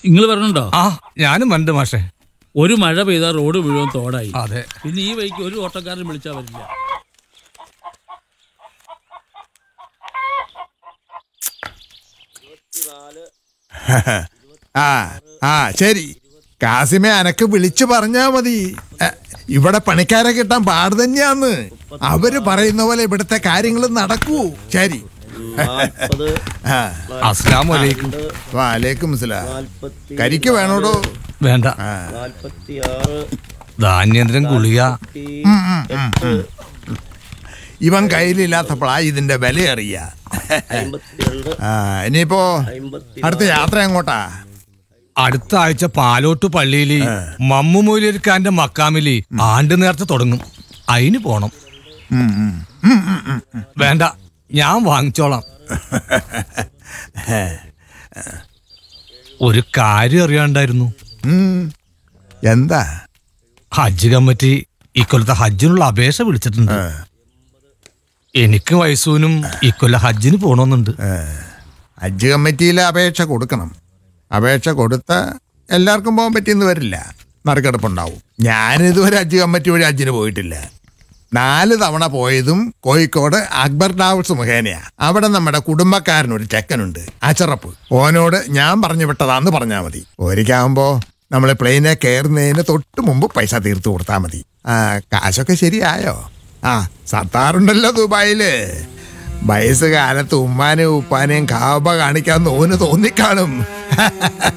നിങ്ങൾ പറഞ്ഞുണ്ടോ ആ ഞാനും വണ്ട് മാഷേ ഒരു മഴ പെയ്താൽ റോഡ് മുഴുവൻ തോടായി അതെ പിന്നെ ഈ വഴിക്ക് ഒരു ഓട്ടക്കാരൻ വിളിച്ചാൽ വരില്ല ആ ആ ശരി കാസിമെ അനക്ക് വിളിച്ചു പറഞ്ഞാ മതി എ, ഇവിടെ പണിക്കാരെ കിട്ടാൻ പാട് തന്നെയാന്ന് അവര് പറയുന്ന പോലെ ഇവിടുത്തെ കാര്യങ്ങൾ നടക്കൂ ശരി നാൽപ്പത് ആ അസ്ലാം വലൈക്കും വാലേക്കും സലാം നാൽപ്പത്തി കരിക്ക് വേണോടോ വേണ്ട ആ നാൽപ്പത്തി ആറ് ധാന്യേന്ദ്രൻ ഗുളിക എട്ട് ഇവൻ കയ്യിലില്ലാത്തപ്പോഴാ ഇതിന്റെ വില അറിയ അമ്പത്തിരണ്ട് ആ ഇനിയിപ്പോ അമ്പത്തി അടുത്ത യാത്ര എങ്ങോട്ടാ അടുത്ത ആഴ്ച പാലോട്ട് പള്ളിയില് മമ്മു മൊയ്ലിരിക്കാന്റെ മക്കാമില് ആണ്ട് നേരത്തെ തുടങ്ങും അതിന് പോണം ഉം, ഉം. ഉം, ഉം, ഉം, ഉം. വേണ്ട ഞാൻ വാങ്ങിച്ചോളാം ഒരു കാര്യം അറിയാണ്ടായിരുന്നു ഉം. എന്താ ഹജ്ജ് കമ്മിറ്റി ഇക്കൊല്ലത്തെ ഹജ്ജിനുള്ള അപേക്ഷ വിളിച്ചിട്ടുണ്ട് എനിക്ക് വയസ്സൂനും ഇക്കൊല്ലം ഹജ്ജിന് പോണമെന്നുണ്ട് ഹജ്ജ് കമ്മിറ്റിയിൽ അപേക്ഷ കൊടുക്കണം അപേക്ഷ കൊടുത്ത എല്ലാവർക്കും പോകാൻ പറ്റിയെന്ന് വരില്ല നറുക്കെടുപ്പുണ്ടാവും ഞാനിതുവരെ ഹജ്ജ് കമ്മിറ്റി വഴി ഹജ്ജിന് പോയിട്ടില്ല നാല് തവണ പോയതും കോഴിക്കോട് അക്ബർ ട്രാവൽസ് മുഖേനയാ അവിടെ നമ്മുടെ കുടുംബക്കാരനൊരു ചെക്കനുണ്ട് അച്ചറപ്പ് ഓനോട് ഞാൻ പറഞ്ഞു വിട്ടതാന്ന് പറഞ്ഞാൽ മതി ഒരിക്കാകുമ്പോ നമ്മൾ പ്ലെയിനെ കയറുന്നതിന് തൊട്ട് മുമ്പ് പൈസ തീർത്തു കൊടുത്താൽ മതി ആ കാശൊക്കെ ശരിയായോ ആ സത്താറുണ്ടല്ലോ ദുബായില് വയസ്സ് കാലത്ത് ഉമ്മാനെയും ഉപ്പാനെയും കാബ കാണിക്കാൻ ഓന് തോന്നിക്കാണും